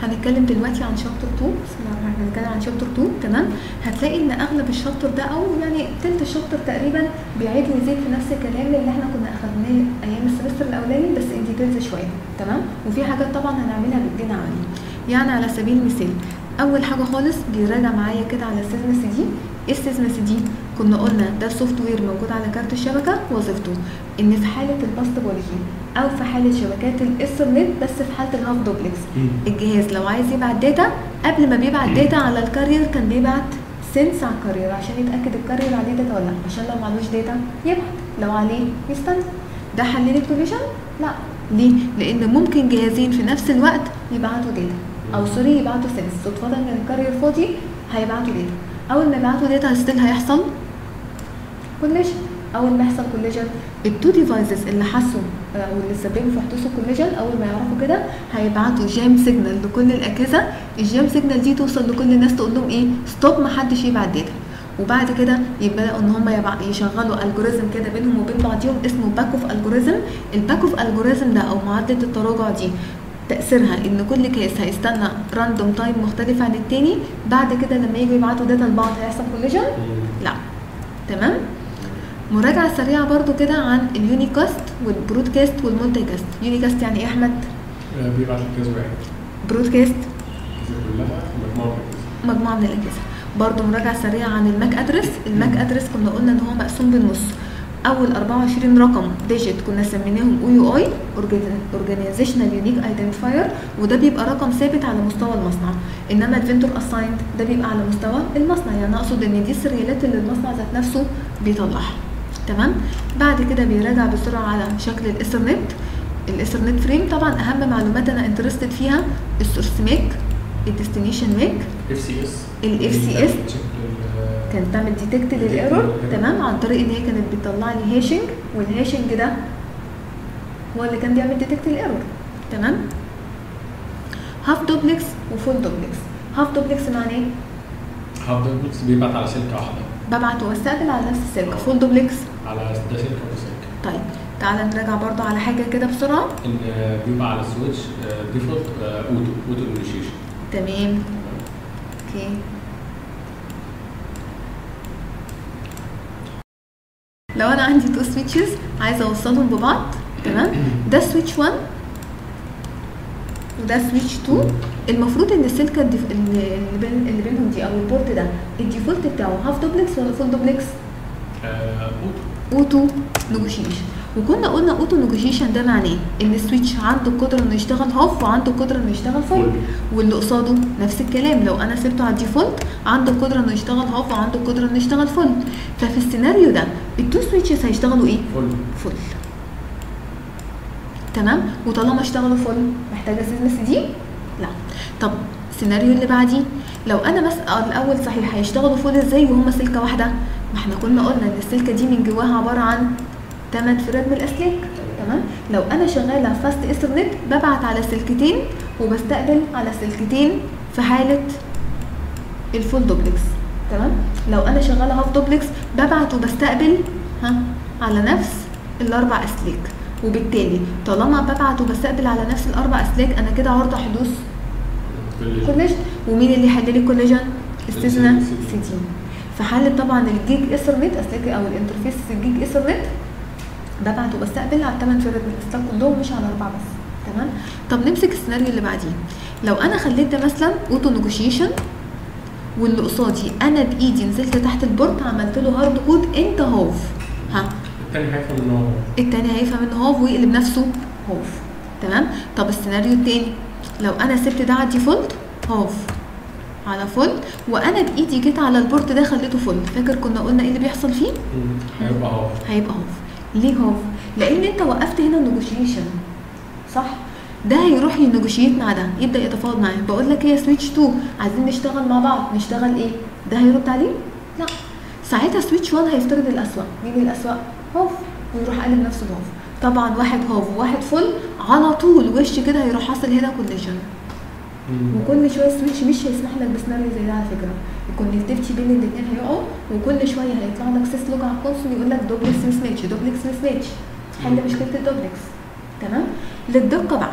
هنتكلم دلوقتي عن شابتر 2 بسم الله الرحمن الرحيم هنتكلم عن شابتر 2 تمام هتلاقي ان اغلب الشابتر ده او يعني تلت الشابتر تقريبا بيعيد ويزيد في نفس الكلام اللي احنا كنا اخدناه ايام السمستر الاولاني بس ان ديتيلز شويه تمام وفي حاجات طبعا هنعملها بالجين عملي يعني على سبيل المثال اول حاجه خالص بيراجع معايا كده على السيزم سي دي ايه السيزم سي دي كنا قلنا ده السوفت وير موجود على كارت الشبكه وظيفته ان في حاله الباس توبولوجي او في حاله شبكات الايثرنت بس في حاله الهاف دوبلكس الجهاز لو عايز يبعت داتا قبل ما بيبعت داتا على الكارير كان بيبعت سنس على الكارير عشان يتاكد الكارير عليه داتا ولا لا عشان لو معلوش داتا يبعت لو عليه يستنى ده حل لي كوليجن لا ليه لان ممكن جهازين في نفس الوقت يبعتوا داتا او سوري يبعتوا سنس صدفه ان الكارير فاضي هيبعتوا داتا اول ما يبعتوا داتا ستيل هيحصل كوليجن اول ما يحصل كوليجن التو ديفايسز اللي حسوا او اللي سببوا في حدوث الكوليجن اول ما يعرفوا كده هيبعتوا جام سيجنال لكل الاجهزه الجام سيجنال دي توصل لكل الناس تقول لهم ايه ستوب ما حدش يبعت داتا وبعد كده يبداوا ان هم يشغلوا الجوريزم كده بينهم وبين بعضهم اسمه باك اوف الجوريزم الباك اوف الجوريزم ده او معادله التراجع دي تاثيرها ان كل كيس هيستنى راندوم تايم مختلف عن التاني بعد كده لما يجوا يبعتوا داتا لبعض هيحصل كوليجن لا تمام مراجعة سريعة برضو كده عن اليونيكاست والبرودكاست والمولتي كاست يونيكاست يعني ايه احمد بيبعت لك كذا واحد برودكاست الأجهزة كلها مجموعة من الأجهزة. مجموعة من الأجهزة برضو مراجعة سريعة عن الماك ادرس الماك ادرس كنا قلنا ان هو مقسوم بالنص اول 24 رقم ديجيت كنا سميناهم او يو اي اورجانيزيشنال يونيك ايدنتيفاير وده بيبقى رقم ثابت على مستوى المصنع انما الفيندور اسايند ده بيبقى على مستوى المصنع يعني اقصد ان دي السريالات اللي المصنع ذات نفسه بيطلعها تمام بعد كده بيراجع بسرعه على شكل الايثرنت الايثرنت فريم طبعا اهم معلومات انا انترستد فيها السورس ميك الديستنيشن ميك اف سي اس ال FCS كانت تعمل ديتكت للايرور للerror. تمام عن طريق ان هي كانت بتطلع لي هاشنج والهاشنج ده هو اللي كان بيعمل ديتكت الايرور تمام هاف دوبلكس وفول دوبلكس هاف دوبلكس معناه ايه هاف دوبلكس بيبعت على سلكة واحدة ببعت واستقبل على نفس السلك فول دوبلكس على ده سلكة وده سلكة طيب تعالى نراجع برضو على حاجه كده بسرعه ان بيبقى على السويتش ديفولت اوتو اوتو انيشيشن تمام اوكي لو انا عندي تو سويتشز عايزه اوصلهم ببعض تمام ده سويتش 1 وده سويتش 2 المفروض ان السلكه الديف... اللي بين اللي بينهم دي او البورت ده الديفولت بتاعه هاف دوبلكس ولا فول دوبلكس اوتو اوتو نيجوشيشن وكنا قلنا اوتو نيجوشيشن ده معناه ان السويتش عنده القدره انه يشتغل هاف وعنده القدره انه يشتغل فول واللي قصاده نفس الكلام لو انا سبته على الديفولت عنده القدره انه يشتغل هاف وعنده القدره انه يشتغل فول ففي السيناريو ده التو سويتشز هيشتغلوا ايه فول فول تمام وطالما اشتغلوا فول محتاجه سيزم سي دي لا طب السيناريو اللي بعديه لو انا بس آه، الاول صحيح هيشتغلوا فول ازاي وهم سلكه واحده ما احنا كنا قلنا ان السلكه دي من جواها عباره عن 8 فراد من الاسلاك تمام لو انا شغاله فاست ايثرنت ببعت على سلكتين وبستقبل على سلكتين في حاله الفول دوبلكس تمام لو انا شغاله هاف دوبلكس ببعت وبستقبل ها على نفس الاربع اسلاك وبالتالي طالما ببعت وبستقبل على نفس الاربع اسلاك انا كده عرضه حدوث كوليجن ومين اللي يحل لي الكوليجن استثناء السي- سي دي في حاله طبعا الجيج ايثرنت اسلاك او الانترفيس الجيج ايثرنت ببعت وبستقبل على الثمان فرد من الاسلاك كلهم مش على اربعه بس تمام طب نمسك السيناريو اللي بعديه لو انا خليت ده مثلا اوتو نيجوشيشن واللي قصادي انا بايدي نزلت تحت البورت عملت له هارد كود انت هاف ها التاني هيفهم ان هو التاني هيفهم ان هاف ويقلب نفسه هاف تمام طب السيناريو التاني لو انا سبت ده على الديفولت هاف على فول وانا بايدي جيت على البورت ده خليته فول فاكر كنا قلنا ايه اللي بيحصل فيه مم. هيبقى هاف هيبقى هاف ليه هاف لان انت وقفت هنا النيجوشيشن صح ده هيروح ينيجوشيت مع ده يبدا يتفاوض معاه بقول لك ايه يا سويتش 2 عايزين نشتغل مع بعض نشتغل ايه ده هيرد عليه لا ساعتها سويتش 1 هيفترض الاسوأ مين الاسوأ هاف ويروح قلب نفسه هاف طبعا واحد هاف وواحد فل على طول وش كده هيروح حاصل هنا كوليجن مم. وكل شويه السويتش مش هيسمح لك بسيناريو زي ده على فكره الكونكتيفيتي بين الاثنين هيقعوا وكل شويه هيطلع لك سيس لوج على الكونسول يقول لك دوبلكس مس ماتش دوبلكس مس ماتش حل مشكله الدوبلكس تمام للدقه بقى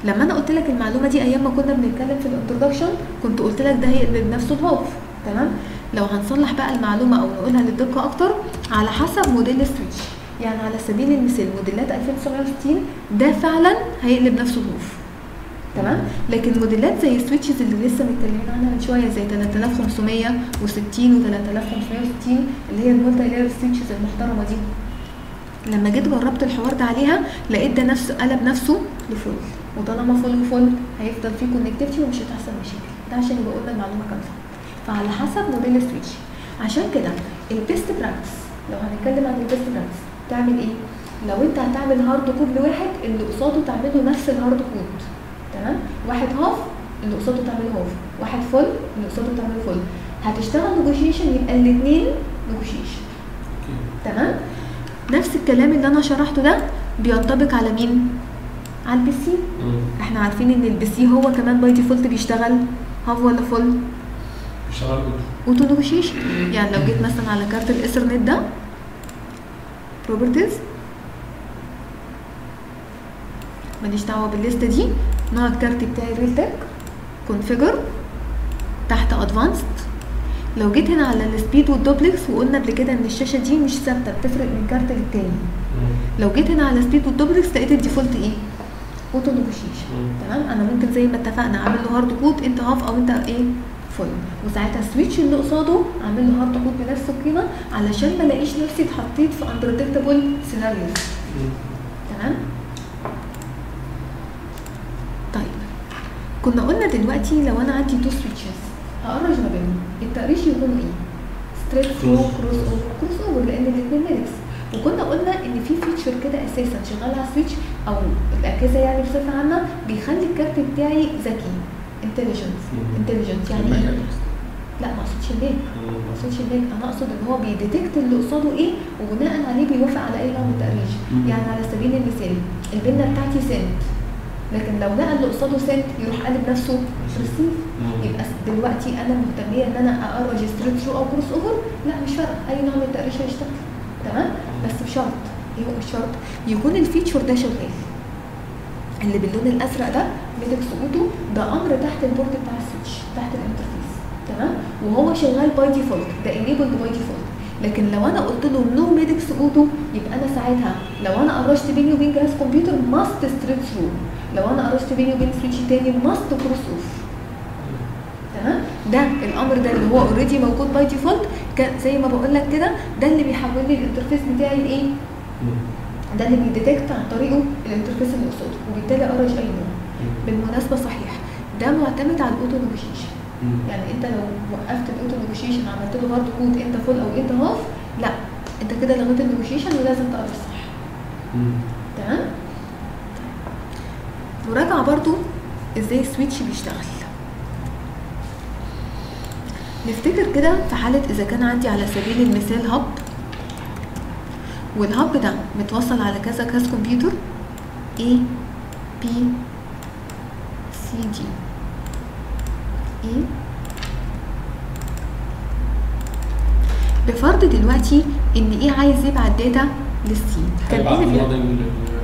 لما انا قلت لك المعلومه دي ايام ما كنا بنتكلم في الانترودكشن كنت قلت لك ده هيقلب نفسه الهاف تمام لو هنصلح بقى المعلومه او نقولها للدقه اكتر على حسب موديل السويتش يعني على سبيل المثال موديلات 2960 ده فعلا هيقلب نفسه الهاف تمام لكن موديلات زي السويتشز اللي لسه متكلمين عنها من شويه زي 3560 و 3560 اللي هي المولتي لاير سويتشز المحترمه دي لما جيت جربت الحوار ده عليها لقيت ده نفسه قلب نفسه لفول وطالما فول وفول هيفضل فيه كونكتيفيتي ومش هتحصل مشاكل ده عشان يبقى قلنا المعلومه كامله فعلى حسب موديل السويتش عشان كده البيست براكتس لو هنتكلم عن البيست براكتس تعمل ايه لو انت هتعمل هارد كود لواحد اللي قصاده تعمله نفس الهارد كود تمام واحد هاف اللي قصاده تعمله هاف واحد فول اللي قصاده تعمله فول هتشتغل نيجوشيشن يبقى الاثنين نيجوشيشن تمام نفس الكلام اللي انا شرحته ده بينطبق على مين على البي سي احنا عارفين ان البي سي هو كمان باي ديفولت بيشتغل هاف ولا فول بيشتغل اوتو نيجوشيشن يعني لو جيت مثلا على كارت الايثرنت ده بروبرتيز ماليش دعوه بالليسته دي نوع الكارت بتاعي ريل تك كونفيجر تحت ادفانسد لو جيت هنا على السبيد والدوبلكس وقلنا قبل كده ان الشاشه دي مش ثابته بتفرق من كارت للتاني لو جيت هنا على سبيد والدوبلكس لقيت الديفولت ايه اوتو نيجوشيشن تمام انا ممكن زي ما اتفقنا اعمل له هارد كود انت هاف او انت ايه فول وساعتها السويتش اللي قصاده اعمل له هارد كود بنفس القيمه علشان ما الاقيش نفسي اتحطيت في اندرتكتابل سيناريوز تمام طيب كنا قلنا دلوقتي لو انا عندي تو سويتشز هقرج ما بينهم التقريش يكون ايه ستريت فلو Cross. كروس اوفر كروس اوفر لان الاثنين ميكس وكنا قلنا ان في فيتشر كده اساسا شغال على السويتش او الاجهزه يعني بصفه عامه بيخلي الكارت بتاعي ذكي انتليجنس مم. انتليجنت يعني ايه لا ما اقصدش الليك ما اقصدش الليك انا اقصد ان هو بيديتكت اللي قصاده ايه وبناء عليه بيوافق على اي نوع من التقريش مم. يعني على سبيل المثال البنه بتاعتي سنت لكن لو لقى اللي قصاده سنت يروح قالب نفسه ريسيف يبقى دلوقتي انا مهتميه ان انا اقرا ستريت ثرو او كروس اوفر لا مش فارقه اي نوع من التقريش هيشتغل تمام بس بشرط ايه هو الشرط يكون الفيتشر ده شغال اللي باللون الازرق ده ميدكس اوتو ده امر تحت البورد بتاع السويتش تحت الانترفيس تمام وهو شغال باي ديفولت ده انيبلد باي ديفولت لكن لو انا قلت له نو ميدكس اوتو يبقى انا ساعتها لو انا قرشت بيني وبين جهاز كمبيوتر ماست ستريت ثرو لو انا قرشت بيني وبين سويتش تاني ماست كروس اوف تمام ده الامر ده اللي هو اوريدي موجود باي ديفولت زي ما بقول لك كده ده اللي بيحول لي الانترفيس بتاعي لايه ده اللي بيديتكت عن طريقه الانترفيس اللي قصاده وبالتالي اقرش اي نوع بالمناسبه صحيح ده معتمد على الاوتو نيجوشيشن يعني انت لو وقفت الاوتو نيجوشيشن عملت له هارد كود انت فول او انت هاف لا انت كده لغيت النيجوشيشن ولازم تقرا صح تمام مراجعه برضو ازاي السويتش بيشتغل نفتكر كده في حالة إذا كان عندي على سبيل المثال هب والهب ده متوصل على كذا كاس كمبيوتر A B C D E بفرض دلوقتي ان ايه عايز يبعت داتا للسي كان ايه اللي بيعمل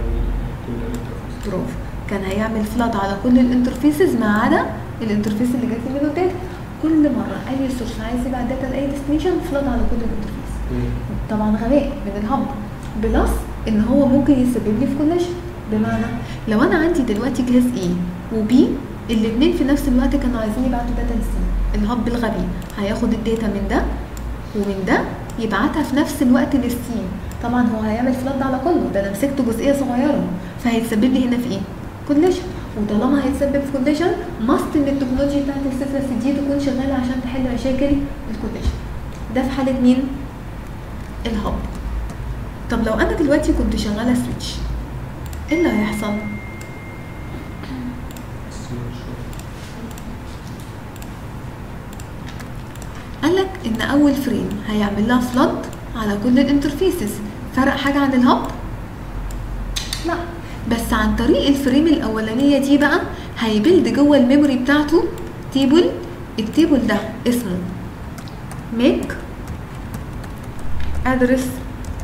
برافو كان هيعمل فلاد على كل الانترفيسز ما عدا الانترفيس اللي جات لي منه داتا كل مره اي سورس عايز يبعت داتا لاي ديستنيشن فلاد على كل الانترفيس طبعا غباء من الهب بلس ان هو ممكن يسبب لي في كوليشن بمعنى لو انا عندي دلوقتي جهاز A و B الاثنين في نفس الوقت كانوا عايزين يبعتوا داتا للسي الهب الغبي هياخد الداتا من ده ومن ده يبعتها في نفس الوقت للسي طبعا هو هيعمل فلاد على كله ده انا مسكت جزئيه صغيره فهيتسبب لي هنا في ايه؟ كوليشن وطالما هيتسبب في كوليشن ماست ان التكنولوجيا بتاعت السيسرس دي تكون شغاله عشان تحل مشاكل الكوليشن ده في حاله مين؟ الهب طب لو انا دلوقتي كنت شغاله سويتش ايه اللي هيحصل؟ قالك ان اول فريم هيعمل لها فلود على كل الانترفيسز فرق حاجه عن الهب لا بس عن طريق الفريم الاولانيه دي بقى هيبلد جوه الميموري بتاعته تيبل التيبل ده اسمه ميك ادرس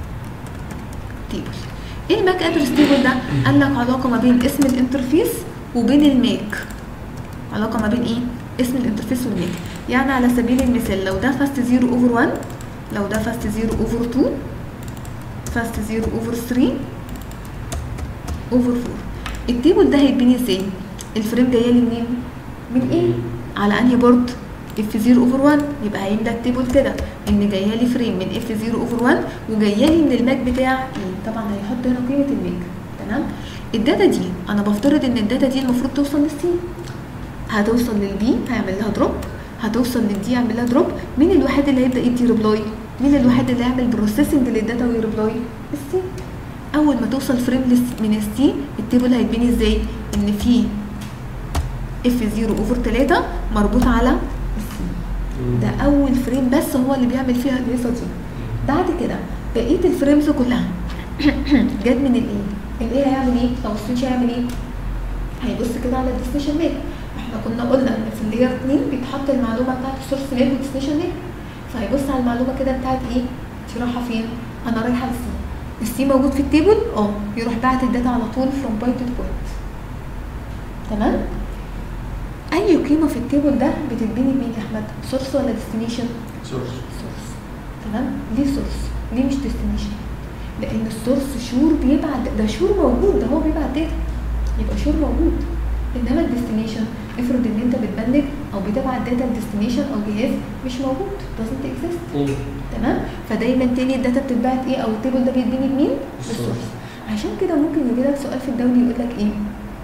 تيبل ايه الماك ادرس تيبل ده قال لك علاقه ما بين اسم الانترفيس وبين الماك علاقه ما بين ايه اسم الانترفيس والماك يعني على سبيل المثال لو ده فاست 0 اوفر 1 لو ده فاست 0 اوفر 2 فاست 0 اوفر 3 اوفر 4 التيبل ده هيتبني ازاي الفريم جايه لي منين من ايه على انهي بورد اف 0 اوفر 1 يبقى هيملى التيبل كده ان جايه لي فريم من اف 0 اوفر 1 وجايه لي من الماك بتاع ايه طبعا هيحط هنا قيمه الماك تمام الداتا دي انا بفترض ان الداتا دي المفروض توصل للسي هتوصل للبي هيعمل لها دروب هتوصل للدي يعمل لها دروب مين الوحيد اللي هيبدا يدي ريبلاي مين الوحيد اللي هيعمل بروسيسنج للداتا ويريبلاي السي اول ما توصل فريم لس- من السي التيبل هيتبني ازاي ان في اف 0 اوفر 3 مربوط على السي ده اول فريم بس هو اللي بيعمل فيها الهيصه دي بعد كده بقيه الفريمز كلها جت من الايه الايه هيعمل ايه او السويتش هيعمل ايه هيبص كده على الديستنيشن ماب احنا كنا قلنا ان في اللاير 2 بيتحط المعلومه بتاعت السورس ماب والديستنيشن ماب فهيبص على المعلومه كده بتاعت ايه انت رايحه فين انا رايحه للسي السي موجود في التيبل اه يروح باعت الداتا على طول فروم بوينت تو بوينت تمام اي قيمه في التيبل ده بتتبني بمين يا احمد سورس ولا ديستنيشن سورس سورس تمام ليه سورس ليه مش ديستنيشن لان السورس شور بيبعت ده شور موجود ده هو بيبعت داتا يبقى شور موجود انما الديستنيشن افرض ان انت بتبنج او بتبعت داتا لديستنيشن او جهاز مش موجود doesn't exist تمام فدايما تاني الداتا بتتبعت ايه او التيبل ده بيتبني بمين بالسورس. بالسورس عشان كده ممكن يجي لك سؤال في الدوري يقول لك ايه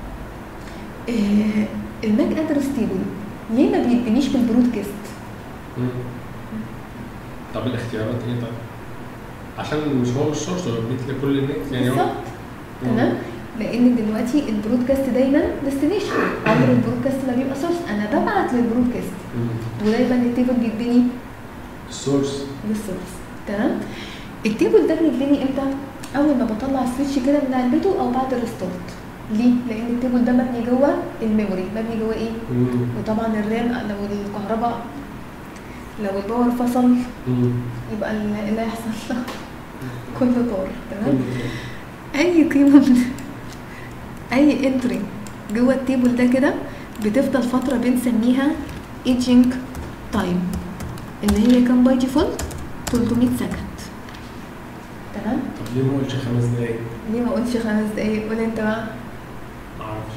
آه الماك ادرس تيبل ليه ما بيتبنيش بالبرودكاست طب الاختيارات ايه طيب؟ عشان مش هو السورس هو بيت لكل النت يعني هو بالظبط تمام لان دلوقتي البرودكاست دايما ديستنيشن عمر البرودكاست ما بيبقى سورس انا ببعت للبرودكاست مم. ودايما التيبل بيتبني السورس للسورس تمام التيبل ده بيتبني امتى اول ما بطلع السويتش كده من علبته او بعد الريستارت ليه لان التيبل ده مبني جوه الميموري مبني جوه ايه مم. وطبعا الرام لو الكهرباء لو الباور فصل مم. يبقى ال- اللي هيحصل كله طار تمام كل- اي قيمه من اي انتري جوه التيبل ده كده بتفضل فتره بنسميها ايجينج تايم اللي هي كام باي ديفولت 300 سكند تمام طب ليه ما قلتش خمس دقايق؟ ليه ما قلتش خمس دقايق قول انت بقى معرفش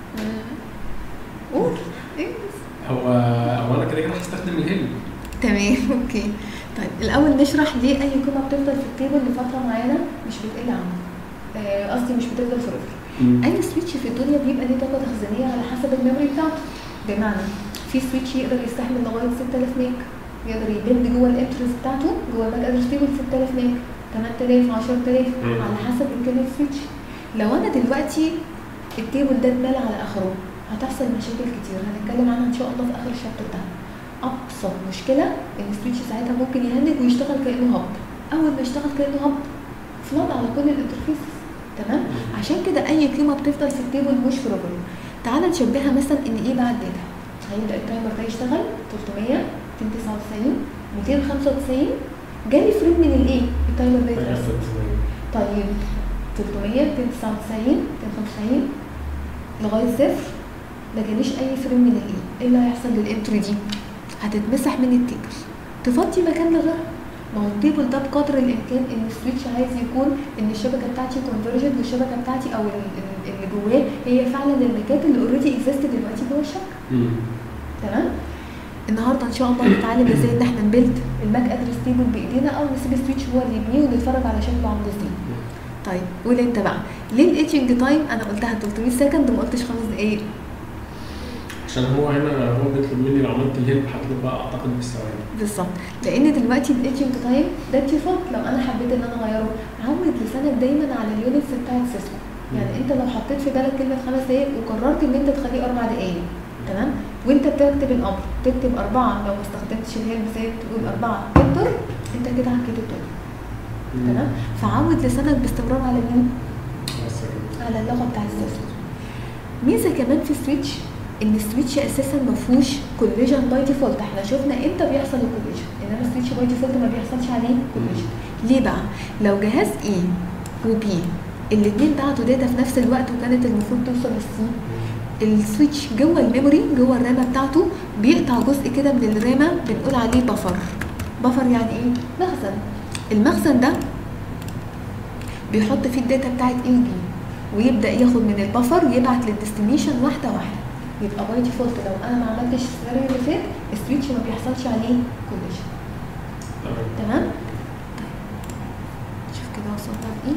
قول ايه هو هو انا كده كده هستخدم الهيل تمام اوكي طيب الاول نشرح ليه اي قيمه بتفضل في التيبل لفتره معينه مش بتقل عنها آه، قصدي مش بتفضل فوريفر اي سويتش في الدنيا بيبقى ليه طاقه تخزينيه على حسب الميموري بتاعته بمعنى في سويتش يقدر يستحمل لغايه 6000 ميج يقدر يبند جوه الانترس بتاعته جوه الماك ادرس تيبل 6000 ميج 8000 10000 مم. على حسب امكانيه السويتش لو انا دلوقتي التيبل ده اتملى على اخره هتحصل مشاكل كتير هنتكلم عنها ان شاء الله في اخر الشابتر ده ابسط مشكله ان السويتش ساعتها ممكن يهنج ويشتغل كانه هب اول ما يشتغل كانه هب فلاد على كل الانترفيسز تمام عشان كده اي قيمه بتفضل في التيبل مش بروبلم تعال نشبهها مثلا ان ايه بعد داتا هيبدا التايمر ده يشتغل 300 299 295 جالي فريم من الايه التايمر ده يترسم طيب 300 299 295 لغايه صفر ما جاليش اي فريم من الايه ايه اللي هيحصل للانتري دي هتتمسح من التيبل تفضي مكان لغيرها ما هو التيبل ده بقدر الامكان ان السويتش عايز يكون ان الشبكه بتاعتي كونفرجنت والشبكه بتاعتي او ال- ال- اللي جواه هي فعلا المكات اللي اوريدي اكزيست دلوقتي جوه الشبكه تمام النهارده ان شاء الله هنتعلم ازاي ان احنا نبيلد الماك ادرس تيبل بايدينا او نسيب السويتش هو اللي يبنيه ونتفرج على شكله عامل ازاي طيب قول انت بقى ليه الايتشنج تايم انا قلتها 300 سكند وما قلتش خمس دقايق عشان هو هنا هو بيطلب مني لو عملت الهيل هطلب بقى اعتقد بالثواني بالظبط لان دلوقتي الايتشنج تايم ده ديفولت لو انا حبيت ان انا اغيره عود لسانك دايما على اليونتس بتاعت سيسكو يعني انت لو حطيت في بالك كلمه خمس دقايق وقررت ان انت تخليه اربع دقايق تمام وانت بتكتب الامر تكتب اربعه لو ما استخدمتش اللي هي المثال تقول اربعه انتر انت كده عكيت الدنيا تمام فعود لسانك باستمرار على مين؟ بس كده. على اللغه بتاع السيسكو ميزه كمان في السويتش ان السويتش اساسا ما فيهوش كوليجن باي ديفولت احنا شفنا امتى بيحصل الكوليجن انما السويتش باي ديفولت ما بيحصلش عليه كوليجن ليه بقى لو جهاز A وبي الاثنين بعتوا داتا في نفس الوقت وكانت المفروض توصل للسي السويتش جوه الميموري جوه الرامه بتاعته بيقطع جزء كده من الرامه بنقول عليه بفر بفر يعني ايه مخزن المخزن ده بيحط فيه الداتا بتاعت اي بي ويبدا ياخد من البفر يبعت للديستنيشن واحده واحده يبقى باي ديفولت لو انا ما عملتش السيناريو اللي فات السويتش ما بيحصلش عليه كوليشن تمام تمام طيب شوف كده وصلنا لايه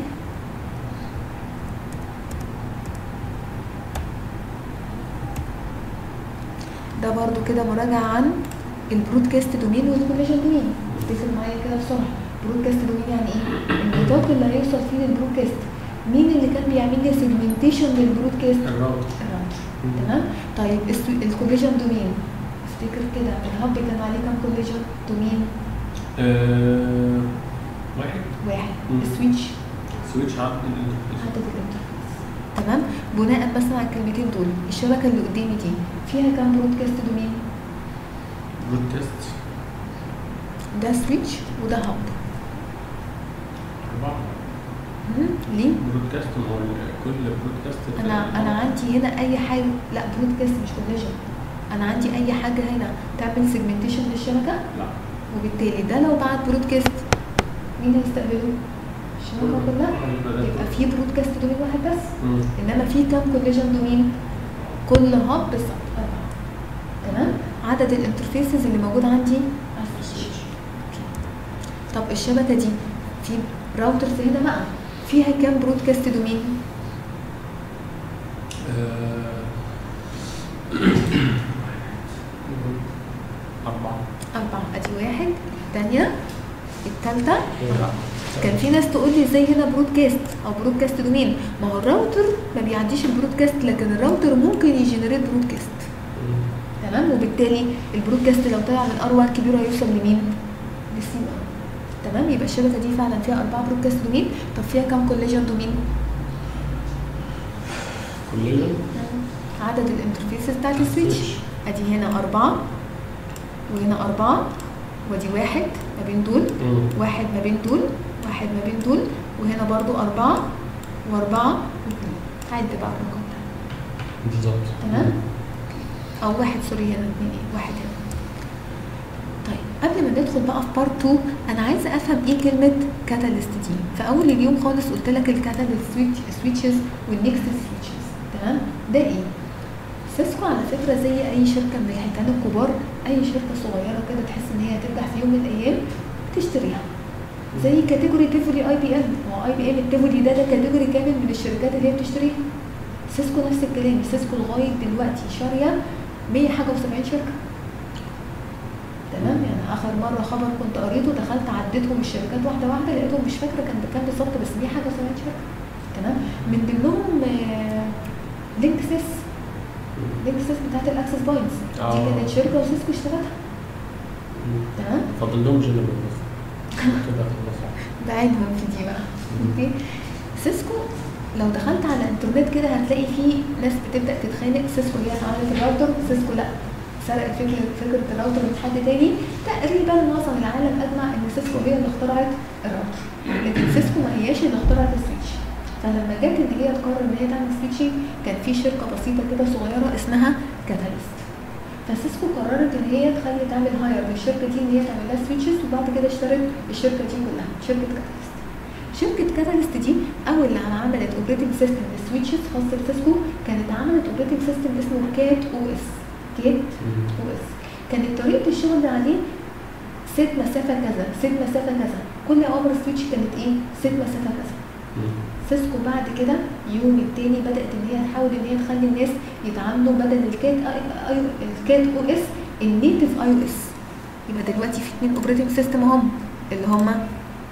ده برضو كده مراجعة عن البرودكاست دومين والكوليجن دومين افتكر معايا كده بسرعة برودكاست دومين يعني ايه؟ النطاق اللي هيوصل فيه للبرودكاست مين اللي كان بيعمل لي سيجمنتيشن للبرودكاست؟ الراوتر الراوتر تمام؟ طيب الكوليجن دومين افتكر كده الهب كان عليه كام كوليجن دومين؟ آه، واحد واحد مم. السويتش سويتش عدد عدد الانترفيس تمام بناء بس على الكلمتين دول الشبكه اللي قدامي دي فيها كام برودكاست دومين برودكاست ده سويتش وده هاب أربعة مم، ليه برودكاست ما هو ال- كل برودكاست انا انا عندي هنا اي حاجه لا برودكاست مش كوليجن انا عندي اي حاجه هنا تعمل سيجمنتيشن للشبكه لا وبالتالي ده لو بعت برودكاست مين هيستقبله الشبكه كلها يبقى في برودكاست دومين واحد بس مم. انما في كام كوليجن دومين كل هاب بس اربعه تمام عدد الانترفيسز اللي موجود عندي على السويتش. طب الشبكه دي في راوترز هنا بقى فيها كام برودكاست دومين آه، أربعة أربعة أدي واحد الثانية الثالثة الرابعة كان في ناس تقول لي ازاي هنا برودكاست او برودكاست دومين ما هو الراوتر ما بيعديش البرودكاست لكن الراوتر ممكن يجنريت برودكاست مم. تمام وبالتالي البرودكاست لو طلع من ار 1 كبير هيوصل لمين؟ للسي 1 تمام يبقى الشبكه دي فعلا فيها اربعه برودكاست دومين طب فيها كام كوليجن دومين؟ كلنا عدد الانترفيسز بتاعت السويتش ادي هنا اربعه وهنا اربعه ودي واحد ما بين دول مم. واحد ما بين دول واحد ما بين دول وهنا برضو أربعة وأربعة واثنين عد بقى الرقم ده بالظبط تمام أو واحد سوري هنا اتنين ايه واحد هنا طيب قبل ما ندخل بقى في بارت 2 أنا عايزة أفهم إيه كلمة كاتاليست دي في أول اليوم خالص قلت لك الكاتاليست سويتش سويتشز والنكست سويتشز تمام ده إيه؟ سيسكو على فكرة زي أي شركة من الحيتان الكبار أي شركة صغيرة كده تحس إن هي هتنجح في يوم من الأيام تشتريها زي كاتيجوري تيفولي اي بي ام هو اي بي ام التيفولي ده ده كاتيجوري كامل من الشركات اللي هي بتشتريها سيسكو نفس الكلام سيسكو لغايه دلوقتي شاريه 100 حاجه و70 شركه تمام يعني اخر مره خبر كنت قريته دخلت عديتهم الشركات واحده واحده لقيتهم مش فاكره كان بكام بالظبط بس 100 حاجه و70 شركه تمام من ضمنهم آه، لينك سيس لينك سيس بتاعت الاكسس بوينتس دي آه. كانت شركه وسيسكو اشترتها مم. تمام فاضل لهم جنرال بس كده خلصوا بعينهم في دي بقى اوكي سيسكو لو دخلت على الانترنت كده هتلاقي فيه ناس بتبدا تتخانق سيسكو هي اللي عملت الراوتر سيسكو لا سرقت فكره فكره الراوتر من حد تاني تقريبا معظم العالم اجمع ان سيسكو هي اللي اخترعت الراوتر لكن سيسكو ما هياش اللي اخترعت السويتش فلما جت ان هي تقرر ان هي تعمل سويتشنج كان في شركه بسيطه كده صغيره اسمها كاتاليست فسيسكو قررت ان هي تخلي تعمل هاير للشركه دي ان هي تعمل لها سويتشز وبعد كده اشترت الشركه دي كلها شركه كاتاليست شركه كاتاليست دي اول لما عملت اوبريتنج سيستم للسويتشز خاص بسيسكو كانت عملت اوبريتنج سيستم اسمه كات او اس كات مم. او اس كانت طريقه الشغل عليه ست مسافه كذا ست مسافه كذا كل اوامر السويتش كانت ايه ست مسافه كذا مم. سيسكو بعد كده يوم التاني بدات ان هي تحاول ان هي تخلي الناس يتعاملوا بدل الكات اي اي الكات او اس النيتف اي او اس يبقى دلوقتي في اتنين اوبريتنج سيستم هم اللي هما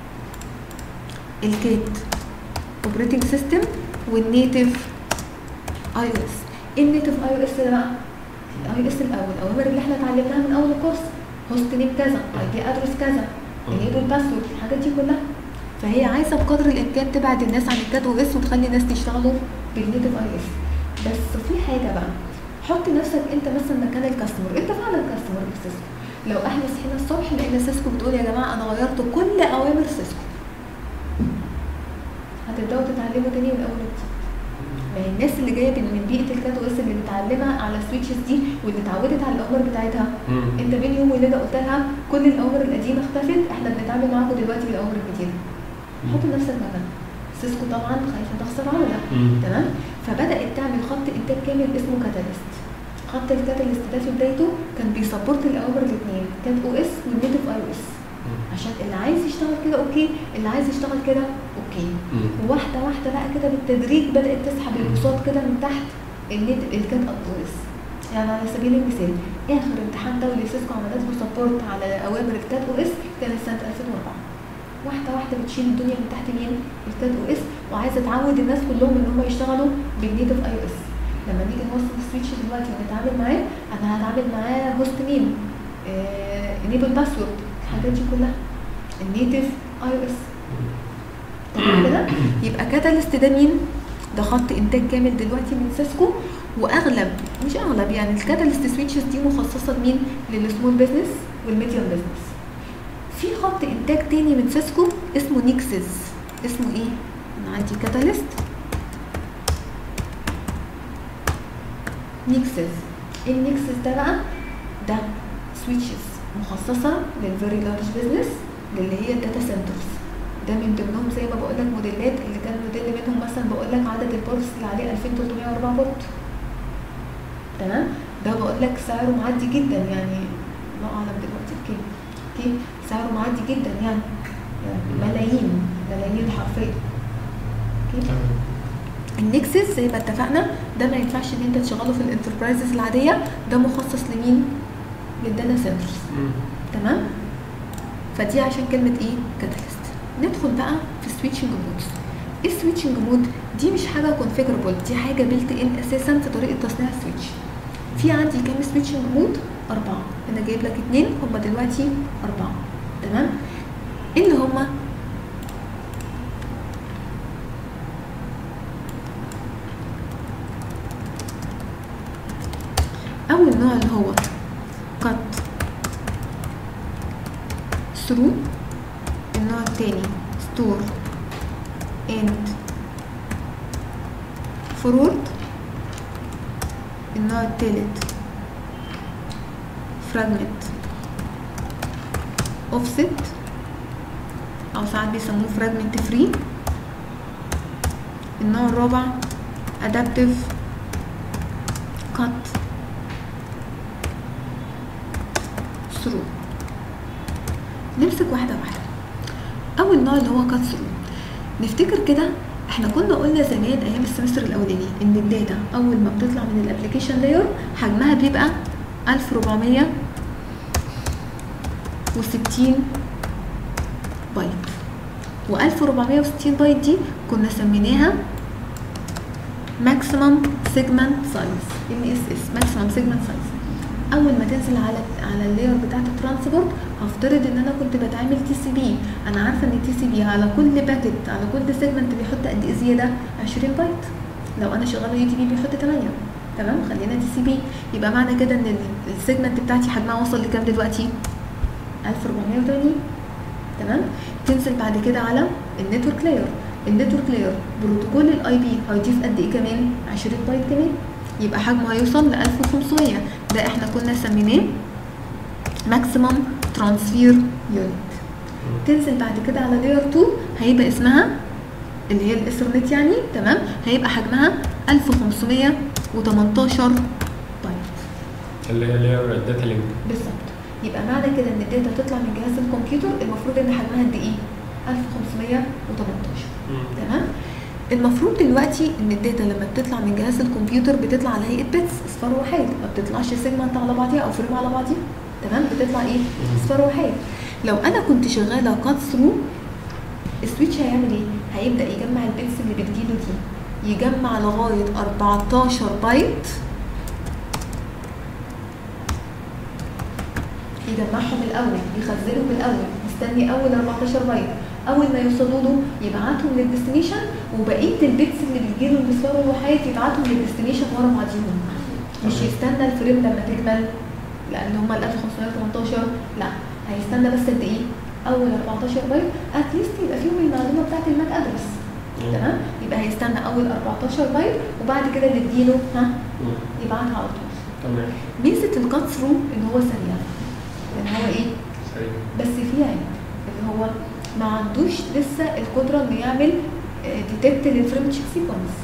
الكات اوبريتنج سيستم والنيتف اي او اس ايه النيتف اي او اس ده بقى الاي او اس الاول الاوامر اللي احنا اتعلمناها من اول الكورس هوست نيم كذا اي بي ادرس كذا انيبل باسورد الحاجات دي كلها فهي عايزه بقدر الامكان تبعد الناس عن الكاد او اس وتخلي الناس تشتغلوا بالنيتف اي اس بس في حاجه بقى حط نفسك انت مثلا مكان الكاستمر انت فعلا كاستمر بسيسكو لو احنا صحينا الصبح لقينا سيسكو بتقول يا جماعه انا غيرت كل اوامر سيسكو هتبداوا تتعلموا تاني من اول وجديد ما هي الناس اللي جايه من من بيئه الكات او اس اللي متعلمه على السويتشز دي واللي اتعودت على الاوامر بتاعتها مم. انت بين يوم وليله قلت لها كل الاوامر القديمه اختفت احنا بنتعامل معاكم دلوقتي بالاوامر الجديده حط نفسك مكانها سيسكو طبعا خايفه تخسر عملاء مم. تمام فبدات تعمل خط انتاج كامل اسمه كاتاليست خط الكاتاليست ده في بدايته كان بيسبورت الاوامر الاثنين كات او اس والنيتف اي او اس عشان اللي عايز يشتغل كده اوكي اللي عايز يشتغل كده اوكي مم. وواحده واحده بقى كده بالتدريج بدات تسحب البساط كده من تحت النت الكات اب او اس يعني على سبيل المثال اخر امتحان دولي سيسكو عملت له سبورت على اوامر الكات او اس كانت سنه 2004 واحده واحده بتشيل الدنيا من تحت مين الكات او اس وعايزه تعود الناس كلهم ان هم يشتغلوا بالنيتف اي او اس لما نيجي نوصل السويتش دلوقتي ونتعامل معاه انا هتعامل معاه هوست نيم انيبل باسورد الحاجات دي كلها النيتف اي او اس تمام كده يبقى كاتاليست ده مين ده خط انتاج كامل دلوقتي من سيسكو واغلب مش اغلب يعني الكاتاليست سويتشز دي مخصصه لمين للسمول بزنس والميديوم بزنس في خط انتاج تاني من سيسكو اسمه نيكسس اسمه ايه انا عندي كاتاليست نيكسس ايه النيكسس ده بقى ده سويتشز مخصصه للفيري لارج بزنس اللي هي الداتا سنترز ده من ضمنهم زي ما بقول لك موديلات اللي كان موديل منهم مثلا بقول لك عدد البورتس اللي عليه 2304 بورت تمام ده بقول لك سعره معدي جدا يعني الله اعلم دلوقتي بكام اوكي سعره معدي جدا يعني, يعني ملايين ملايين حرفيا اوكي تمام النكسس زي ما اتفقنا ده ما ينفعش ان انت تشغله في الانتربرايزز العاديه ده مخصص لمين للداتا سنترز مم. تمام فدي عشان كلمه ايه كاتاليست ندخل بقى في السويتشنج مودز ايه السويتشنج مود دي مش حاجه كونفيجربل دي حاجه بيلت ان اساسا في طريقه تصنيع السويتش في عندي كام سويتشنج مود اربعه انا جايب لك اتنين هما دلوقتي اربعه تمام ايه اللي هما اول نوع اللي هو cut through النوع التاني store and forward النوع التالت fragment offset او ساعات بيسموه fragment free النوع الرابع adaptive cut through نمسك واحدة واحدة أول نوع اللي هو كات ثرو نفتكر كده احنا كنا قلنا زمان ايام السمستر الاولاني ان الداتا اول ما بتطلع من الابلكيشن لاير حجمها بيبقى 1460 بايت و 1460 بايت دي كنا سميناها ماكسيمم سيجمنت سايز ام اس اس ماكسيمم سيجمنت سايز اول ما تنزل على على اللاير بتاعت الترانسبورت هفترض ان انا كنت بتعامل تي سي بي انا عارفه ان التي سي بي على كل باكت على كل سيجمنت بيحط قد ايه زياده 20 بايت لو انا شغاله يو تي بي بيحط 8 تمام خلينا تي سي بي يبقى معنى كده ان ال- السيجمنت بتاعتي حجمها وصل لكام دلوقتي 1480 تمام تنزل بعد كده على النتورك لاير النتورك لاير بروتوكول الاي بي هيضيف قد ايه كمان 20 بايت كمان يبقى حجمه هيوصل ل 1500 ده احنا كنا سميناه ماكسيمم ترانسفير يونت تنزل بعد كده على لاير 2 هيبقى اسمها اللي هي الاثرنت يعني تمام هيبقى حجمها 1518 بايت اللي هي اللي هي الداتا لينك بالظبط يبقى معنى كده ان الداتا تطلع من جهاز الكمبيوتر المفروض ان حجمها قد ايه 1518 تمام المفروض دلوقتي ان الداتا لما بتطلع من جهاز الكمبيوتر بتطلع على هيئه بيتس اصفار وحيد ما بتطلعش سيجمنت على بعضيها او فريم على بعضيها تمام بتطلع ايه اصفار وحيد لو انا كنت شغاله كات ثرو السويتش هيعمل ايه هيبدا يجمع البيتس اللي بتجيله دي يجمع لغايه 14 بايت يجمعهم الاول يخزنهم الاول مستني اول 14 بايت اول ما يوصلوا له يبعتهم للديستنيشن وبقيه البيتس اللي بتجيله الاصفار الوحيد يبعتهم للديستنيشن ورا بعضيهم مش يستنى الفريم لما تكمل لان هم ال 1518 لا هيستنى بس قد ايه اول 14 بايت اتليست يبقى فيهم المعلومه بتاعت الماك ادرس مم. تمام يبقى هيستنى اول 14 بايت وبعد كده نديله ها مم. يبعتها على طول تمام ميزه الكات ثرو ان هو سريع ان هو ايه سريع بس في عيب اللي هو ما عندوش لسه القدره انه يعمل ديتكت للفريم تشيك سيكونس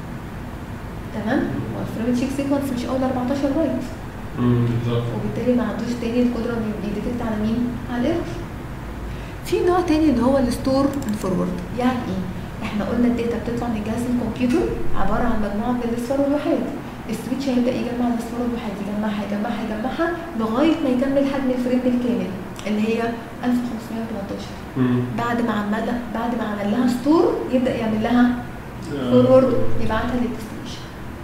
تمام هو الفريم تشيك سيكونس مش اول 14 بايت مم. بالظبط وبالتالي ما عندوش تاني القدره انه يديتكت على مين على الايرور في نوع تاني اللي هو الستور فورورد يعني ايه احنا قلنا الداتا بتطلع من جهاز الكمبيوتر عباره عن مجموعه من الاصفار والوحيد السويتش هيبدا يجمع الاصفار والوحيد يجمعها يجمعها يجمعها لغايه ما يكمل حجم الفريم بالكامل اللي هي 1518 مم. بعد ما عمل بعد ما عمل لها ستور يبدا يعمل لها آه. فورورد يبعتها للديستنيشن